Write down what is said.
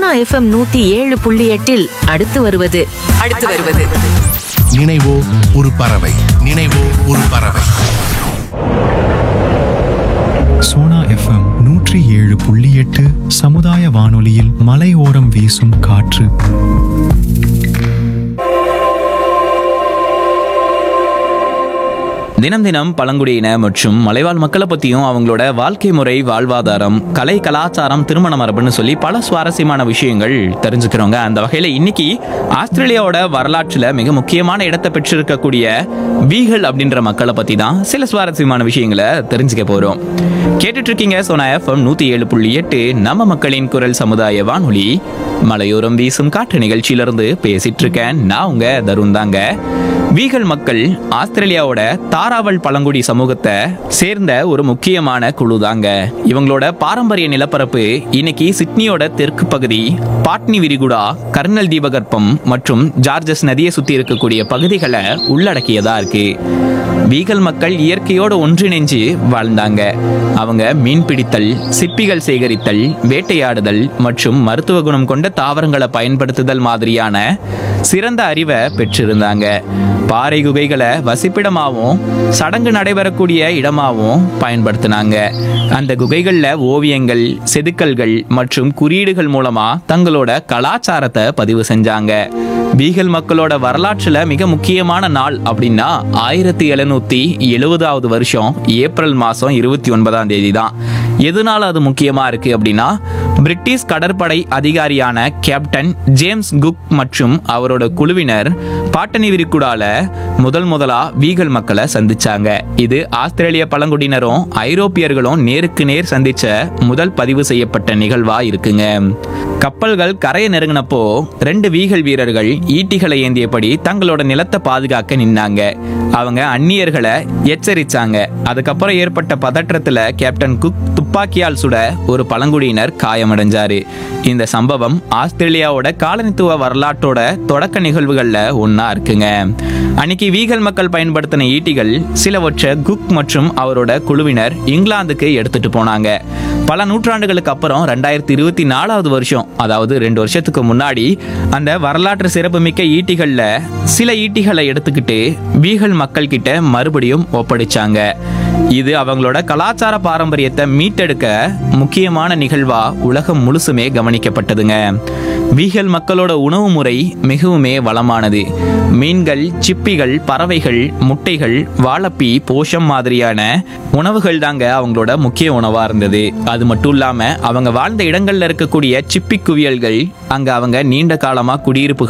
Sona FM நூத்தி ஏழு புள்ளி எட்டில் அடுத்து வருவது அடுத்து வருவது நினைவோ ஒரு பறவை நினைவோ ஒரு பறவை சோனா எஃப்எம் நூற்றி ஏழு புள்ளி எட்டு சமுதாய வானொலியில் மலையோரம் வீசும் காற்று தினம் தினம் பழங்குடியின மற்றும் மலைவாழ் மக்களை பற்றியும் அவங்களோட வாழ்க்கை முறை வாழ்வாதாரம் கலை கலாச்சாரம் திருமண மரபுன்னு சொல்லி பல சுவாரஸ்யமான விஷயங்கள் தெரிஞ்சுக்கிறோங்க அந்த வகையில் இன்னைக்கு ஆஸ்திரேலியாவோட வரலாற்றில் மிக முக்கியமான இடத்தை பெற்றிருக்கக்கூடிய வீகல் அப்படின்ற மக்களை பற்றி தான் சில சுவாரஸ்யமான விஷயங்களை தெரிஞ்சுக்க போகிறோம் கேட்டுட்டு இருக்கீங்க சோனா எஃப்எம் நூற்றி ஏழு புள்ளி எட்டு நம்ம மக்களின் குரல் சமுதாய வானொலி மலையோரம் வீசும் காற்று நிகழ்ச்சியிலிருந்து பேசிட்டு இருக்கேன் நான் உங்க தருண் தாங்க வீகல் மக்கள் ஆஸ்திரேலியாவோட தாராவல் பழங்குடி சமூகத்தை சேர்ந்த ஒரு முக்கியமான குழு தாங்க இவங்களோட பாரம்பரிய நிலப்பரப்பு இன்னைக்கு சிட்னியோட தெற்கு பகுதி பாட்னி விரிகுடா கர்னல் தீபகற்பம் மற்றும் ஜார்ஜஸ் நதியை சுத்தி இருக்கக்கூடிய பகுதிகளை உள்ளடக்கியதா இருக்கு வீகல் மக்கள் இயற்கையோடு ஒன்றிணைஞ்சு வாழ்ந்தாங்க அவங்க மீன் பிடித்தல் சிப்பிகள் சேகரித்தல் வேட்டையாடுதல் மற்றும் மருத்துவ குணம் கொண்ட தாவரங்களை பயன்படுத்துதல் மாதிரியான சிறந்த அறிவை பெற்றிருந்தாங்க பாறை குகைகளை வசிப்பிடமாகவும் சடங்கு நடைபெறக்கூடிய இடமாகவும் பயன்படுத்தினாங்க அந்த குகைகளில் ஓவியங்கள் செதுக்கல்கள் மற்றும் குறியீடுகள் மூலமா தங்களோட கலாச்சாரத்தை பதிவு செஞ்சாங்க பீகல் மக்களோட வரலாற்றுல மிக முக்கியமான நாள் அப்படின்னா ஆயிரத்தி எழுநூத்தி எழுபதாவது வருஷம் ஏப்ரல் மாசம் இருபத்தி ஒன்பதாம் தேதி தான் எதனால அது முக்கியமா இருக்கு அப்படின்னா பிரிட்டிஷ் கடற்படை அதிகாரியான கேப்டன் ஜேம்ஸ் குக் மற்றும் அவரோட குழுவினர் பாட்டனி விரிகுடால முதல் முதலா வீகல் மக்களை சந்திச்சாங்க இது ஆஸ்திரேலிய பழங்குடியினரும் ஐரோப்பியர்களும் நேருக்கு நேர் சந்திச்ச முதல் பதிவு செய்யப்பட்ட நிகழ்வா இருக்குங்க கப்பல்கள் கரையை நெருங்கினப்போ ரெண்டு வீகல் வீரர்கள் ஈட்டிகளை ஏந்தியபடி தங்களோட நிலத்தை பாதுகாக்க நின்னாங்க அவங்க அந்நியர்களை எச்சரிச்சாங்க அதுக்கப்புறம் ஏற்பட்ட பதற்றத்துல கேப்டன் குக் துப்பாக்கியால் சுட ஒரு பழங்குடியினர் காயமடைஞ்சாரு இந்த சம்பவம் ஆஸ்திரேலியாவோட காலனித்துவ வரலாற்றோட தொடக்க நிகழ்வுகள்ல ஒண்ணா இருக்குங்க அன்னைக்கு வீகல் மக்கள் பயன்படுத்தின ஈட்டிகள் சிலவற்றை குக் மற்றும் அவரோட குழுவினர் இங்கிலாந்துக்கு எடுத்துட்டு போனாங்க பல நூற்றாண்டுகளுக்கு அப்புறம் ரெண்டாயிரத்தி இருபத்தி நாலாவது வருஷம் அதாவது ரெண்டு வருஷத்துக்கு முன்னாடி அந்த வரலாற்று சிறப்புமிக்க ஈட்டிகள்ல சில ஈட்டிகளை எடுத்துக்கிட்டு வீகல் மக்கள் கிட்ட மறுபடியும் ஒப்படைச்சாங்க இது அவங்களோட கலாச்சார பாரம்பரியத்தை மீட்டெடுக்க முக்கியமான நிகழ்வா உலகம் முழுசுமே கவனிக்கப்பட்டதுங்க வீகல் மக்களோட உணவு முறை மிகவுமே வளமானது மீன்கள் சிப்பிகள் பறவைகள் முட்டைகள் வாழப்பி போஷம் மாதிரியான உணவுகள் தாங்க அவங்களோட முக்கிய உணவா இருந்தது அது மட்டும் இல்லாம அவங்க வாழ்ந்த இடங்கள்ல இருக்கக்கூடிய சிப்பி குவியல்கள் அங்க அவங்க நீண்ட காலமா குடியிருப்புகள்